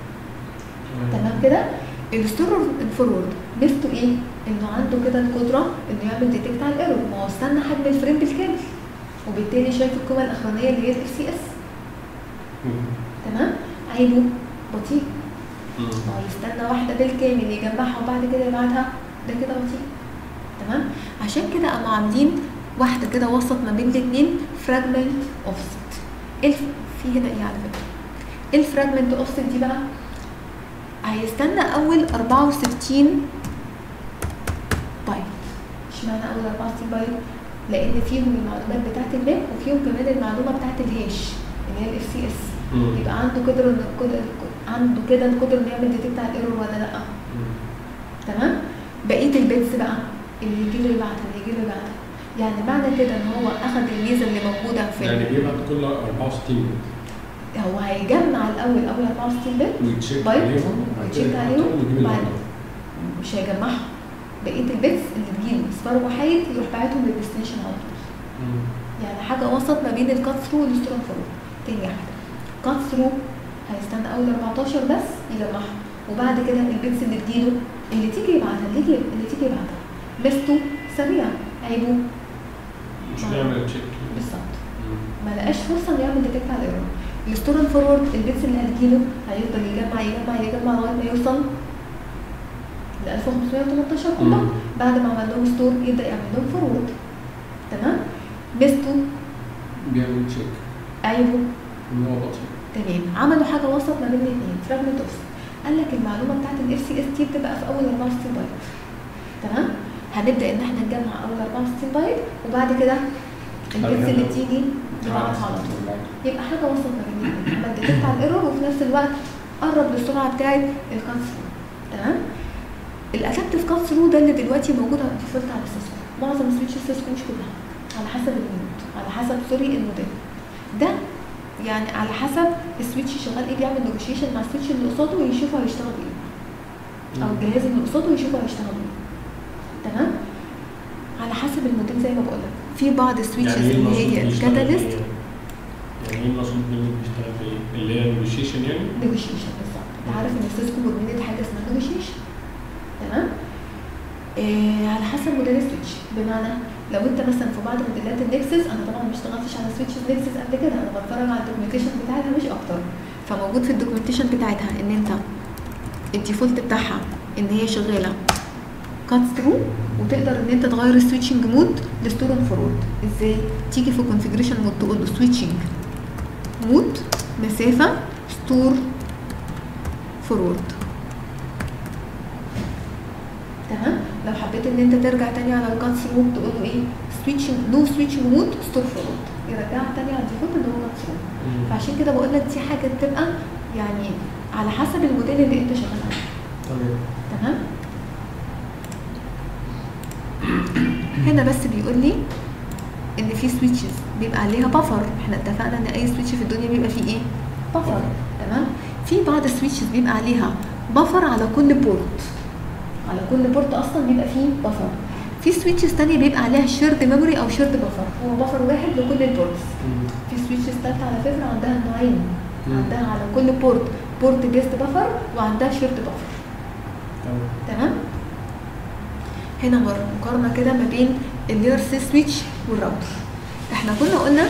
تمام كده الستور الفورورد ميزته ايه انه عنده كده القدره انه يعمل ديتكت على الايرور ما هو استنى حجم الفريم بالكامل وبالتالي شايف القيمه الاخرانيه اللي هي الاف سي اس مم. تمام عيبه بطيء مم. ما هو يستنى واحده بالكامل يجمعها وبعد كده يبعتها ده كده بطيء تمام عشان كده قاموا عاملين واحده كده وسط ما بين الاثنين فراجمنت اوفست الف في هنا ايه على فكره الفراجمنت اوفست دي بقى هيستنى اول 64 بايت اشمعنى اول 64 بايت لان فيهم المعلومات بتاعت الماب وفيهم كمان المعلومه بتاعت الهاش اللي هي الاف سي اس مم. يبقى عنده قدره انه قدر- عنده كده القدره انه يعمل ديتكت على الايرور ولا لا مم. تمام بقيه البيتس بقى اللي يجي له يبعتها اللي يجي له يبعتها يعني معنى كده ان هو اخذ الميزه اللي موجوده في يعني ال- بيبعت كل 64 هو هيجمع الاول اول 64 بت ويتشيك بايت عليهم ويتشيك عليهم ويجيب اللي وبعد بعده. مش هيجمعهم بقيه البيتس اللي بيجيله اصفار وحيد يروح باعتهم للديستنيشن على طول مم. يعني حاجه وسط ما بين الكات ثرو والسترون فورورد تاني واحده كات ثرو هيستنى اول 14 بس يجمعهم وبعد كده البيتس اللي تجيله اللي تيجي يبعتها اللي تيجي اللي تيجي يبعتها ميزته سريع عيبه مش آه. بيعمل تشيك بالظبط مم. ما لقاش فرصه انه يعمل ديتكت على الايرور الستورن فورورد البيتس اللي هتجيله هيفضل يجمع يجمع يجمع لغايه ما يوصل ل 1518 كلهم مم. بعد ما عمل لهم ستور يبدا يعمل لهم فورورد تمام ميزته بيعمل تشيك عيبه ان هو بطيء تمام عملوا حاجه وسط ما بين الاثنين فراجمنت اوف قال لك المعلومه بتاعت الاف سي اس تي بتبقى في اول 64 بايت تمام هنبدا ان احنا نجمع اول 64 بايت وبعد كده البيتس اللي تيجي نبعتها على طول يبقى حاجه وسط ما بين الاثنين عمل ديتكت على الايرور وفي نفس الوقت قرب للسرعه بتاعت الكات ثرو تمام الادابتيف كات ثرو ده اللي دلوقتي موجود على ديفولت على سيسكو معظم سويتش سيسكو مش كلها على حسب المود على حسب سوري الموديل ده يعني على حسب السويتش شغال ايه بيعمل نيجوشيشن مع السويتش اللي قصاده ويشوف هيشتغل ايه او الجهاز اللي قصاده ويشوف هيشتغل ايه تمام على حسب الموديل زي ما بقول لك في بعض السويتشز يعني ايه اللي المقصود هي بيشتغل كاتاليست في ايه؟ يعني ايه المقصود بالمود بيشتغل في ايه؟ اللي هي النيجوشيشن يعني؟ نيجوشيشن بالظبط انت عارف ان السيسكو مدمنه حاجه اسمها نيجوشيشن تمام إيه على حسب موديل السويتش بمعنى لو انت مثلا في بعض موديلات النكسس انا طبعا ما اشتغلتش على سويتشز نكسس قبل كده انا بتفرج على الدوكيومنتيشن بتاعتها مش اكتر فموجود في الدوكيومنتيشن بتاعتها ان انت الديفولت بتاعها ان هي شغاله كات ثرو وتقدر ان انت تغير السويتشنج مود لستور فورورد ازاي تيجي في كونفيجريشن مود تقول له سويتشنج مود مسافه ستور فورورد تمام لو حبيت ان انت ترجع تاني على الكات ثرو تقول له ايه سويتشنج نو سويتشنج مود ستور فورورد يرجعك تاني على الديفولت اللي هو كات ثرو فعشان كده بقول لك دي حاجه بتبقى يعني على حسب الموديل اللي انت شغال عليه تمام تمام هنا بس بيقول لي ان في سويتشز بيبقى عليها بفر احنا اتفقنا ان اي سويتش في الدنيا بيبقى فيه ايه بفر تمام في بعض السويتشز بيبقى عليها بفر على كل بورت على كل بورت اصلا بيبقى فيه بفر في سويتشز تانية بيبقى عليها شيرد ميموري او شيرد بفر هو بفر واحد لكل البورتس في سويتشز تالتة على فكرة عندها نوعين مم. عندها على كل بورت بورت جيست بفر وعندها شيرد بفر تمام تمام هنا مر- مقارنه كده ما بين اللير سي سويتش والراوتر احنا كنا قلنا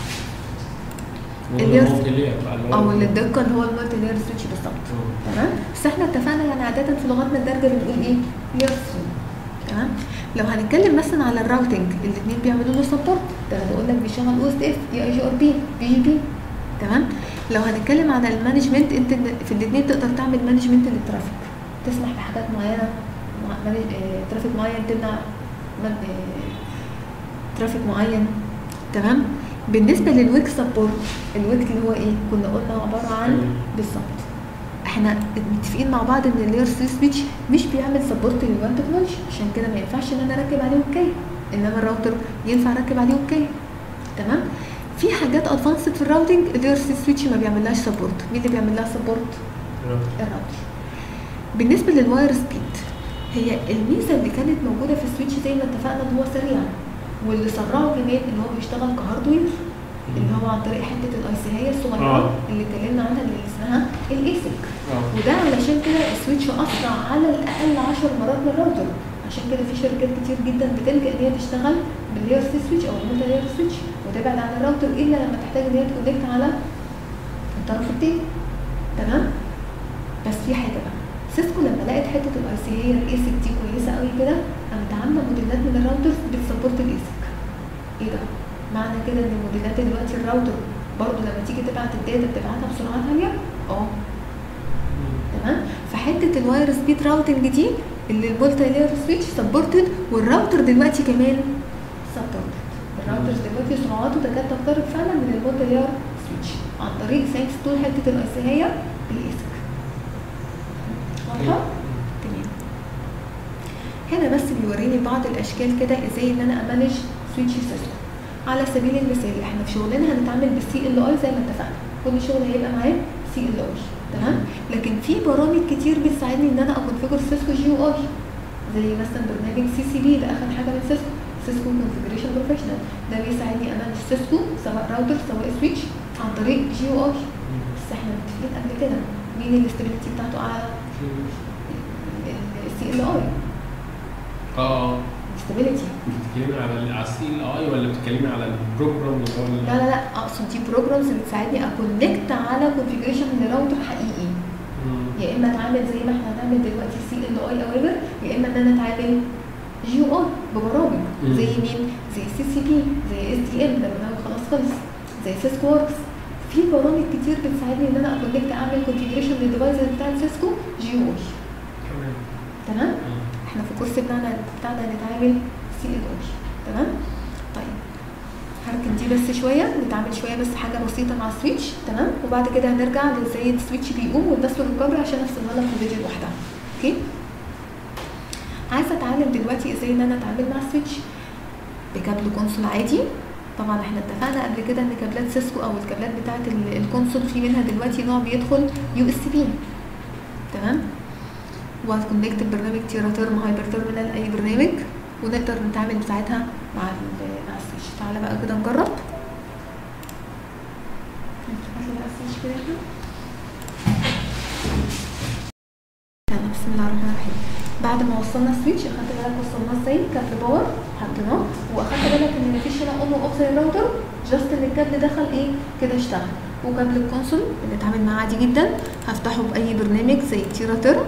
اللي يرس- او اللي الدقه اللي هو المالتي لير سويتش بالظبط تمام بس احنا اتفقنا يعني عاده في لغتنا الدارجه بنقول ايه لير سي تمام لو هنتكلم مثلا على الراوتنج الاثنين بيعملوا له سبورت ده انا بقول لك بيشتغل او اس اف اي اي جي ار بي بي جي بي تمام لو هنتكلم عن المانجمنت انت في الاثنين تقدر تعمل مانجمنت للترافيك تسمح بحاجات معينه مع- مانج- آه، ترافيك معين تمنع مان- آه، ترافيك معين تمام بالنسبه للويك سبورت الويك اللي هو ايه كنا قلنا عباره عن أيوة. بالظبط احنا متفقين مع بعض ان اللاير 3 سويتش مش بيعمل سبورت للوان تكنولوجي عشان كده ما ينفعش ان انا اركب عليه وكايه انما الراوتر ينفع اركب عليه وكايه تمام في حاجات ادفانسد في الراوتنج اللاير 3 سويتش ما بيعملهاش سبورت مين اللي بيعمل لها سبورت الراوتر بالنسبه للواير سبيد هي الميزه اللي كانت موجوده في السويتش زي ما اتفقنا ان هو سريع واللي سرعه كمان ان هو بيشتغل كهاردوير اللي هو عن طريق حته الاي سي هي الصغيره آه. اللي اتكلمنا عنها اللي اسمها الايسك اه وده علشان كده السويتش اسرع على الاقل 10 مرات من الراوتر عشان كده في شركات كتير جدا بتلجا ان هي تشتغل باللاير سي سويتش او المولتي لاير سويتش وتبعد عن الراوتر الا لما تحتاج ان هي تكونكت على الطرف التاني تمام بس في حاجه بقى سيسكو لما لقت حته الاي سي هي الايسك دي كويسه قوي كده قامت عامله موديلات من الراوترز بتسبورت الايسك ايه ده معنى كده ان موديلات دلوقتي الراوتر برضه لما تيجي تبعت الداتا بتبعتها بسرعات عاليه اه تمام فحته الواير سبيد راوتنج دي اللي المولتي لاير سويتش سبورتد والراوتر دلوقتي كمان سبورتد الراوتر دلوقتي سرعاته تكاد تقترب فعلا من المولتي لاير سويتش عن طريق ثانكس تو حته الاي سي هي بالايسك واضحه؟ تمام هنا بس بيوريني بعض الاشكال كده ازاي ان انا امانج سويتش سيستم على سبيل المثال احنا في شغلنا هنتعامل بالسي ال اي زي ما اتفقنا كل شغل هيبقى معاه سي ال اي تمام لكن في برامج كتير بتساعدني ان انا اكونفيجر سيسكو جي او اي زي مثلا برنامج سي سي بي ده اخر حاجه من سيسكو سيسكو كونفيجريشن بروفيشنال ده بيساعدني امانج سيسكو سواء راوتر سواء سويتش عن طريق جي او اي بس احنا متفقين قبل كده مين الاستابيليتي بتاعته اعلى السي ال اي اه الاستابيليتي بتتكلمي على ال- على السي ال اي ولا بتتكلمي على البروجرام اللي هو ال- لا لا لا اقصد دي بروجرامز بتساعدني اكونكت على كونفيجريشن لراوتر حقيقي مم. يا اما اتعامل زي ما احنا هنعمل دلوقتي سي ال اي اوامر يا اما ان انا اتعامل جي او اي ببرامج مم. زي مين؟ زي سي سي بي زي اس دي ام ده برنامج خلاص خلص زي سيسكو وركس في برامج كتير بتساعدني ان انا اكونكت اعمل كونفيجريشن للديفايس بتاع سيسكو جي او اي تمام تمام؟ مم. احنا في الكورس بتاعنا بتاعنا هنتعامل سي ال اي تمام طيب هركن دي بس شويه نتعامل شويه بس حاجه بسيطه مع السويتش تمام وبعد كده هنرجع لازاي السويتش بيقوم والباسورد ريكفري عشان افصلها لك في فيديو لوحدها اوكي عايزه اتعلم دلوقتي ازاي ان انا اتعامل مع السويتش بكابل كونسول عادي طبعا احنا اتفقنا قبل كده ان كابلات سيسكو او الكابلات بتاعه ال- الكونسول في منها دلوقتي نوع بيدخل يو اس بي تمام وهتكونكت ببرنامج تيرا تيرم هايبر تيرمينال اي برنامج ونقدر نتعامل ساعتها مع ال- مع السويتش تعالى بقى كده نجرب هات لي بقى السويتش كده هنا. يلا بسم الله الرحمن الرحيم بعد ما وصلنا السويتش اخدت بالك وصلناه ازاي كابل باور حطيناه واخدت بالك ان مفيش هنا اون واوف زي الراوتر جاست ان الكابل دخل ايه كده اشتغل وكابل الكونسول بنتعامل معاه عادي جدا هفتحه باي برنامج زي تيرا تيرم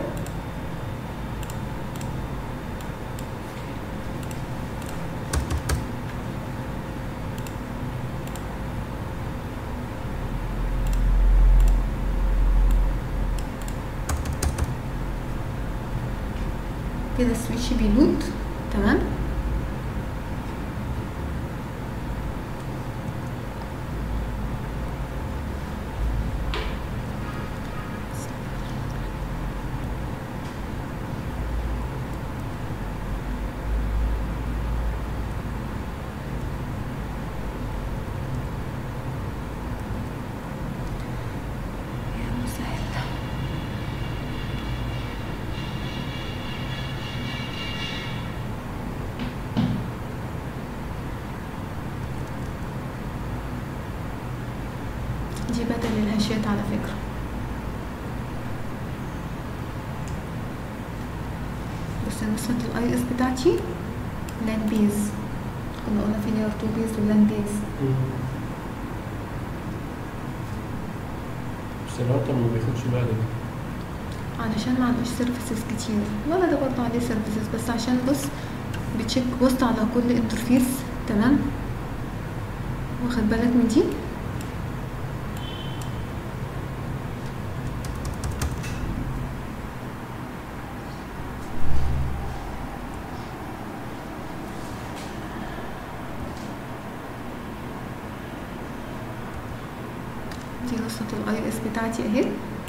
كده السويتش بيلود تمام يا مسهل دي بدل الهاشات على فكرة بس نسخة الاي اس بتاعتي لان بيز كنا قلنا في لير 2 بيز ولان بيز مم. بس الراوتر ما بياخدش باله علشان ما عندوش سيرفيسز كتير ولا ده برضه عليه سيرفيسز بس عشان بص بتشيك بوست على كل انترفيس تمام واخد بالك من دي دي نسخة الاي اس بتاعتي اهي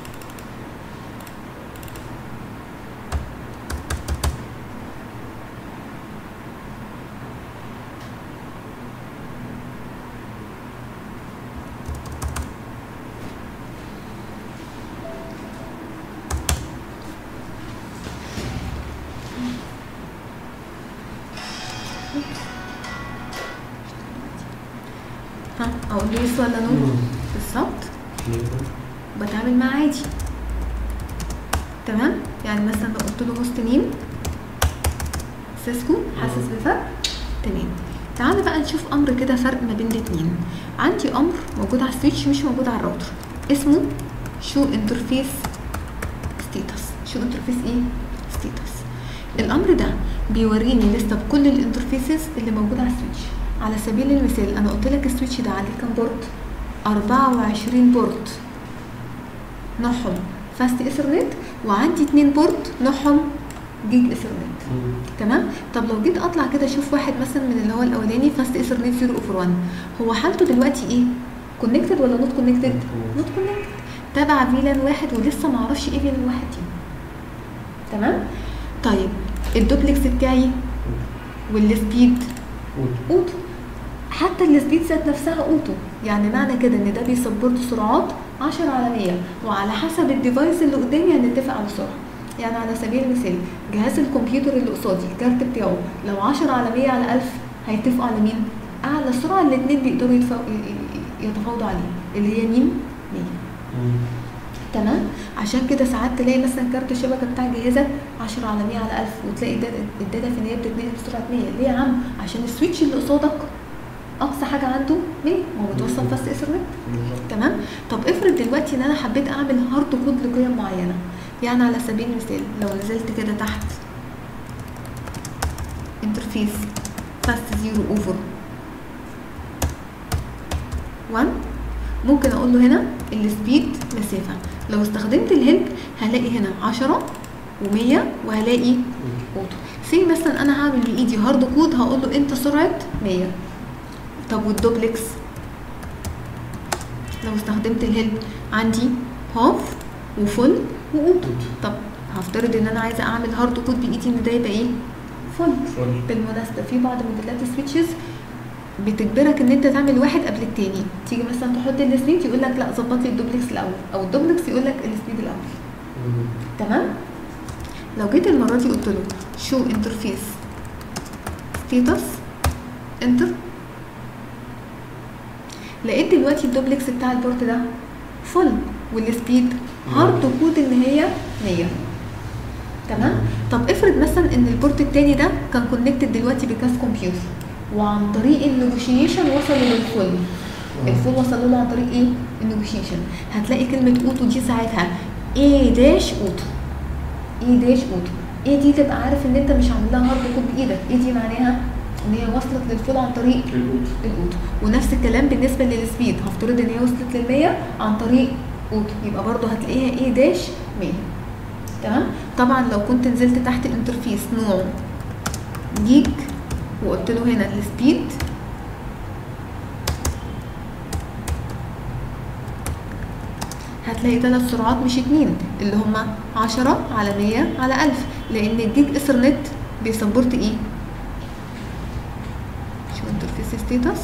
ها اقول له يس ولا نو بالظبط بتعامل معاه عادي تمام يعني مثلا لو قلت له هوست نيم سيسكو حاسس بفرق تمام تعالى بقى نشوف امر كده فرق ما بين الاتنين عندي امر موجود على السويتش مش موجود على الراوتر اسمه شو انترفيس ستيتس شو انترفيس ايه ستيتس الامر ده بيوريني لسه بكل الانترفيسز اللي موجوده على السويتش على سبيل المثال انا قلت لك السويتش ده عليه كام بورت 24 بورت نوعهم فاست ايثرنت وعندي اتنين بورت نوعهم جيج ايثرنت تمام طب لو جيت اطلع كده اشوف واحد مثلا من اللي هو الاولاني فاست ايثرنت 0 اوفر 1 هو حالته دلوقتي ايه كونكتد ولا نوت كونكتد نوت كونكتد تبع فيلان واحد ولسه ما اعرفش ايه فيلان واحد دي تمام طيب الدوبلكس بتاعي والسبيد اوتو حتى السبيد ذات نفسها اوتو يعني معنى كده ان ده بيسبورت سرعات 10 على 100 وعلى حسب الديفايس اللي قدامي هنتفق على السرعه يعني على سبيل المثال جهاز الكمبيوتر اللي قصادي الكارت بتاعه لو 10 على 100 على 1000 هيتفقوا على مين؟ اعلى سرعه الاثنين بيقدروا يتفق- يتفاوضوا عليه اللي هي مين؟ 100 تمام عشان كده ساعات تلاقي مثلا كارت الشبكه بتاع جهازك 10 على 100 على 1000 وتلاقي الداتا الداتا في النهايه بتتنقل بسرعه 100 ليه يا عم عشان السويتش اللي قصادك اقصى حاجه عنده 100 ما هو بتوصل فاست ايثرنت تمام طب افرض دلوقتي ان انا حبيت اعمل هارد كود لقيم معينه يعني على سبيل المثال لو نزلت كده تحت انترفيس فاست زيرو اوفر 1 ممكن اقول له هنا السبيد مسافه لو استخدمت الهيلب هلاقي هنا 10 و100 وهلاقي اوتو سي مثلا انا هعمل بايدي هارد كود هقول له انت سرعه 100 طب والدوبلكس لو استخدمت الهيلب عندي هاف وفول واوتو طب هفترض ان انا عايزه اعمل هارد كود بايدي ان ده يبقى ايه فول بالمناسبه في بعض موديلات السويتشز بتجبرك ان انت تعمل واحد قبل التاني تيجي مثلا تحط السبيد يقول لك لا ظبط لي الدوبلكس الاول او الدوبلكس يقول لك السبيد الاول تمام لو جيت المره دي قلت له شو انترفيس ستيتس انتر لقيت دلوقتي الدوبلكس بتاع البورت ده فل والسبيد هارد كود ان هي 100 تمام طب افرض مثلا ان البورت التاني ده كان كونكتد دلوقتي بكاس كمبيوتر وعن طريق النيجوشيشن وصلوا للفل الفول وصل له عن طريق ايه النيجوشيشن هتلاقي كلمه اوتو دي ساعتها ايه داش اوتو ايه داش اوتو ايه دي تبقى عارف ان انت مش عامل لها هارد كود بايدك ايه دي معناها ان هي وصلت للفول عن طريق الاوتو ونفس الكلام بالنسبه للسبيد هفترض ان هي وصلت لل 100 عن طريق اوتو يبقى برضو هتلاقيها ايه داش 100 تمام طبعا لو كنت نزلت تحت الانترفيس نوع جيج وقلت له هنا السبيد هتلاقي ثلاث سرعات مش اتنين اللي هما عشرة على مية على ألف لأن الجيج ايثرنت بيسبورت ايه؟ شو انترفيس ستيتس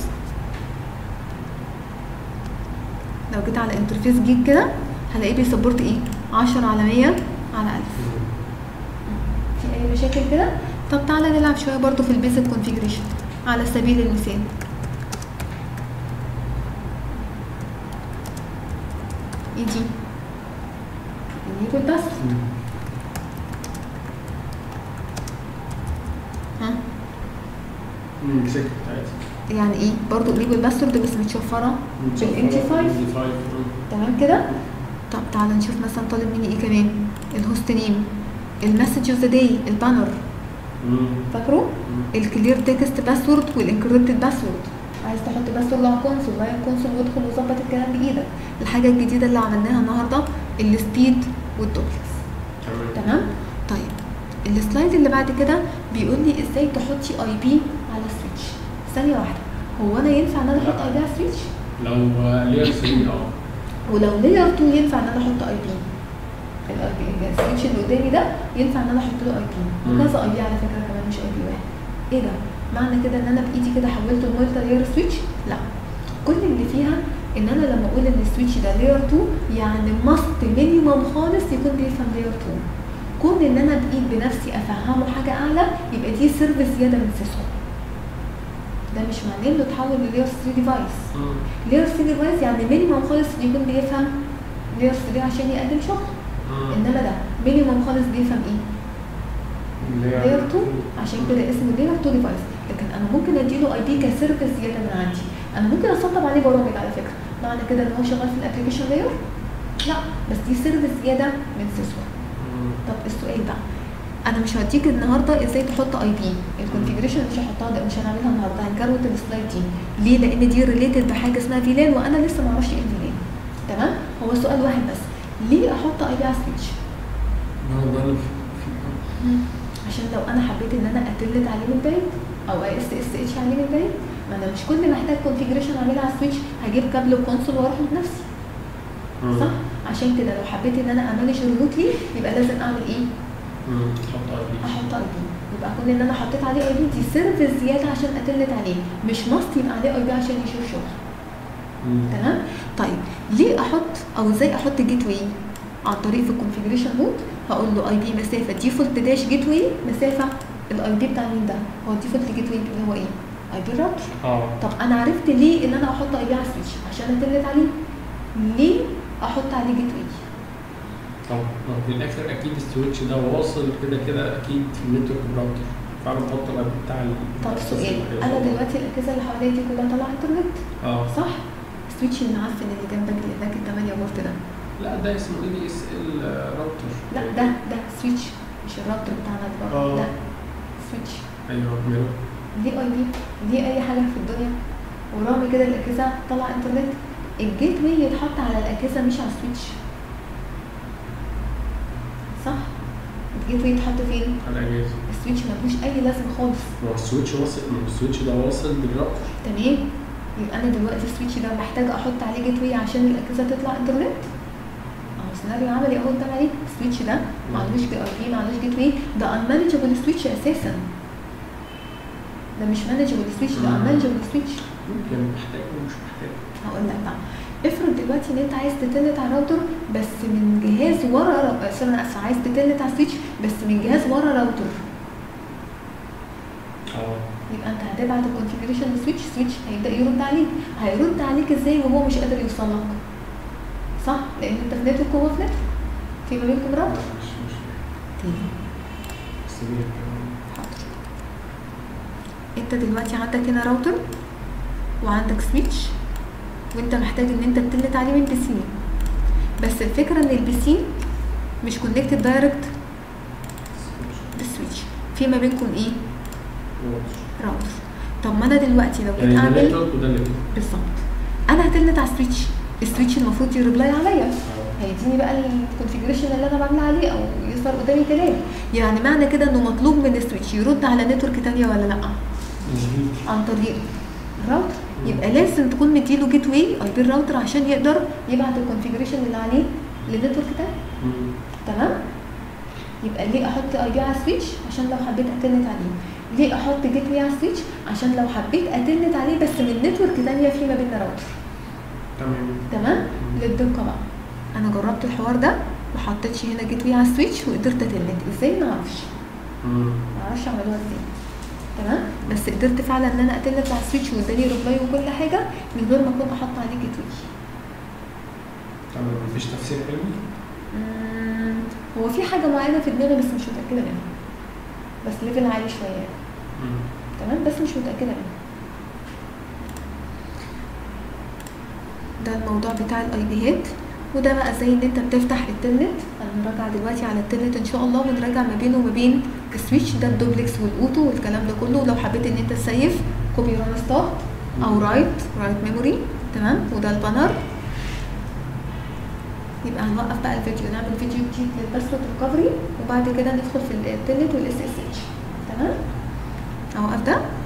لو جيت على انترفيس جيج كده هلاقيه بيسبورت ايه؟ عشرة على مية على ألف في أي مشاكل كده؟ طب تعالى نلعب شوية برضو في البيزك كونفيجريشن على سبيل المثال ايه دي؟ enable بس ها مسكت بتاعتي يعني ايه برضو enable باسورد بس متشفره بالام تي 5 تمام كده طب تعالى نشوف مثلا طالب مني ايه كمان الهوست نيم المسج اوف ذا داي البانر فاكره الكلير تكست باسورد والانكريبتد باسورد عايز تحط باسورد على الكونسول غير الكونسول وادخل وظبط الكلام بايدك الحاجه الجديده اللي عملناها النهارده السبيد والدوبلكس تمام تمام طيب السلايد اللي بعد كده بيقول لي ازاي تحطي اي بي على السويتش ثانيه واحده هو انا ينفع ان انا احط اي بي على السويتش لو لير 3 اه ولو لاير 2 ينفع ان انا احط اي بي الاي بي السويتش اللي قدامي ده ينفع ان انا احط له اي بي مم. وكذا اي بي على فكره كمان مش اي بي واحد ايه ده معنى كده ان انا بايدي كده حولته لمالتي لاير سويتش لا كل اللي فيها ان انا لما اقول ان السويتش ده لاير 2 يعني ماست مينيمم خالص يكون بيفهم لاير 2 كون ان انا بايد بنفسي افهمه حاجه اعلى يبقى دي سيرفيس زياده من سيسكو ده مش معناه انه اتحول للاير 3 ديفايس مم. لاير 3 ديفايس يعني مينيمم خالص يكون بيفهم لاير 3 عشان يقدم شغل مم. انما ده مينيمم خالص بيفهم ايه اللي هي- لاير 2 عشان كده اسمه لاير 2 ديفايس لكن انا ممكن اديله اي بي كسيرفيس زياده من عندي انا ممكن اسطب عليه برامج على فكره معنى كده ان هو شغال في الابلكيشن لاير لا بس دي سيرفيس زياده من سيسكو مم. طب السؤال بقى انا مش هديك النهارده ازاي تحط اي بي الكونفيجريشن مش هحطها ده مش هنعملها النهارده هنكروت السلايد دي ليه لان دي ريليتد بحاجه اسمها فيلان وانا لسه ما اعرفش ايه الفيلان تمام هو سؤال واحد بس ليه احط اي بي على سويتش ما هو ده اللي في- عشان لو انا حبيت ان انا اتلت عليه من بعيد او اس اس اتش عليه من بعيد ما انا مش كل ما احتاج كونفيجريشن اعملها على السويتش هجيب كابل وكونسول واروح بنفسي مم. صح عشان كده لو حبيت ان انا امانج ريموتلي يبقى لازم اعمل ايه مم. تحط اي بي احط اي بي يبقى كون ان انا حطيت عليه اي بي دي سيرفيس زياده عشان اتلت عليه مش ماست يبقى عليه اي بي عشان يشوف شغل مم. تمام طيب ليه احط او ازاي احط جيت واي عن طريق في الكونفيجريشن مود هقول له اي بي مسافه ديفولت داش جيت واي مسافه الاي بي بتاع مين ده هو الديفولت جيت واي اللي هو ايه اي بي الراوتر اه طب انا عرفت ليه ان انا احط اي بي على السويتش عشان اتلت عليه ليه احط عليه جيت واي طب ما هو في الاخر اكيد السويتش ده واصل كده كده اكيد في النتورك براوتر فانا بحط الاي بي بتاع ال- طب الأساس سؤال اللي انا هيوصل. دلوقتي الاجهزه اللي حواليا دي كلها طالعه انترنت اه صح السويتش المعفن اللي جنبك اللي هناك ال 8 فولت ده لا ده اسمه اي دي اس ال راوتر لا ده ده سويتش مش الراوتر بتاعنا ده بره آه. ده سويتش ايوه ماله ليه اي بي ليه اي حاجه في الدنيا ورغم كده الاجهزه طالعه انترنت الجيت واي يتحط على الاجهزه مش على السويتش صح الجيت واي يتحط فين على الاجهزه السويتش ملوش اي لازمه خالص ما هو السويتش واصل ما هو السويتش ده واصل بالراوتر تمام يبقى انا دلوقتي السويتش ده محتاجه احط عليه جيت واي عشان الاجهزه تطلع انترنت اهو سيناريو عملي اهو قدام عليك السويتش ده معلوش بي اي بي معلوش جيت واي ده unmanageable سويتش اساسا ده مش مانجبل سويتش ده مم. unmanageable سويتش ممكن محتاج ومش محتاج هقول لك بقى افرض دلوقتي ان انت عايز تتلت على الراوتر بس من جهاز ورا را- سوري انا اسفه عايز تتلت على السويتش بس من جهاز ورا راوتر اه يبقى انت هتبعت الكونفيجريشن للسويتش السويتش هيبدا يرد عليك هيرد عليك ازاي وهو مش قادر يوصل لك صح لان انت في نتورك وهو في نتورك في ما بينكم راوتر مش مش تاني بس دي- حاضر انت دلوقتي عندك هنا راوتر وعندك سويتش وانت محتاج ان انت تتلت عليه من بي سي بس الفكره ان البي سي مش كونكتد دايركت بالسويتش في ما بينكم ايه راوتر طب ما انا دلوقتي لو يعني جيت ده اعمل نتورك وده نتورك بالظبط انا هتلت على السويتش السويتش المفروض يريبلاي عليا اه هيديني بقى الكونفيجريشن اللي انا بعمل عليه او يظهر قدامي كلام يعني معنى كده انه مطلوب من السويتش يرد على نتورك تانية ولا لا مظبوط عن طريق الراوتر يبقى لازم تكون مديله جيت واي اي بي الراوتر عشان يقدر يبعت الكونفيجريشن اللي عليه لنتورك تاني مم. تمام يبقى ليه احط اي بي على السويتش عشان لو حبيت اتلت عليه ليه احط جيت واي على السويتش عشان لو حبيت اتلت عليه بس من نتورك تانية في ما بيننا راوتر تمام تمام للدقه بقى انا جربت الحوار ده ما حطيتش هنا جيت واي على السويتش وقدرت اتلت ازاي ما اعرفش مم. ما اعرفش اعملوها ازاي تمام بس قدرت فعلا ان انا اتلت على السويتش واداني ريبلاي وكل حاجه من غير ما اكون احط عليه جيت واي تمام مفيش تفسير علمي مم، هو في حاجه معينه في دماغي بس مش متاكده منها بس ليفل عالي شويه يعني مم. تمام بس مش متاكده منها ده الموضوع بتاع الاي بيهات وده بقى زي ان انت بتفتح التلنت هنراجع دلوقتي على التلنت ان شاء الله ونراجع ما بينه وما بين السويتش ده الدوبلكس والاوتو والكلام ده كله ولو حبيت ان انت تسيف كوبي ران ستارت او رايت رايت ميموري تمام وده البانر يبقى هنوقف بقى الفيديو نعمل فيديو جديد للباسورد ريكفري وبعد كده ندخل في التلنت والاس اس اتش تمام اوقف ده